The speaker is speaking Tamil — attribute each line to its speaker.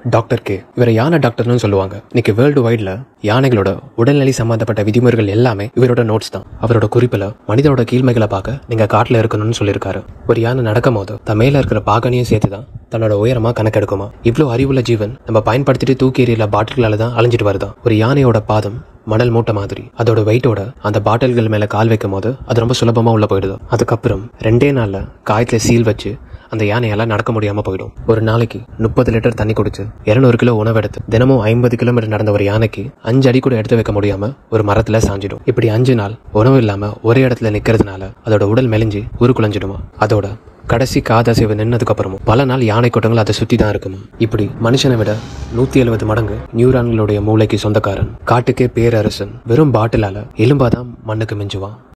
Speaker 1: டாக்டர் கே இவரை யானை டாக்டர்னு சொல்லுவாங்க இன்னைக்கு வேர்ல்டு வைட்ல யானைகளோட உடல்நிலை சம்பந்தப்பட்ட விதிமுறைகள் எல்லாமே இவரோட நோட்ஸ் தான் அவரோட குறிப்பில் மனிதனோட கீழ்மைகளை பார்க்க நீங்க காட்டுல இருக்கணும்னு சொல்லியிருக்காரு ஒரு யானை நடக்கும் போது தன் மேல இருக்கிற பாகனையும் சேர்த்து தான் தன்னோட உயரமா கணக்கெடுக்குமா இவ்வளோ அறிவுள்ள ஜீவன் நம்ம பயன்படுத்திட்டு தூக்கி எறியல பாட்டில்களால தான் அழிஞ்சிட்டு வருதான் ஒரு யானையோட பாதம் மணல் மூட்டை மாதிரி அதோட வெயிட்டோட அந்த பாட்டில்கள் மேல கால் வைக்கும் போது அது ரொம்ப சுலபமா உள்ள போயிடுது அதுக்கப்புறம் ரெண்டே நாள்ல காயத்துல சீல் வச்சு அந்த யானையால நடக்க முடியாம போயிடும் ஒரு நாளைக்கு முப்பது லிட்டர் தண்ணி குடிச்சு இருநூறு கிலோ உணவு எடுத்து தினமும் ஐம்பது கிலோமீட்டர் நடந்த ஒரு யானைக்கு அஞ்சு அடி கூட எடுத்து வைக்க முடியாம ஒரு மரத்துல சாஞ்சிடும் இப்படி அஞ்சு நாள் உணவு இல்லாம ஒரே இடத்துல நிக்கிறதுனால அதோட உடல் மெலிஞ்சு உருக்குலைஞ்சிடுமா அதோட கடைசி காதசைவு நின்னதுக்கு அப்புறமும் பல நாள் யானை கூட்டங்கள் அதை சுத்தி தான் இருக்குமா இப்படி மனுஷனை விட நூத்தி எழுபது மடங்கு நியூரான்களுடைய மூளைக்கு சொந்தக்காரன் காட்டுக்கே பேரரசன் வெறும் பாட்டிலால எலும்பாதான் மண்ணுக்கு மிஞ்சுவான்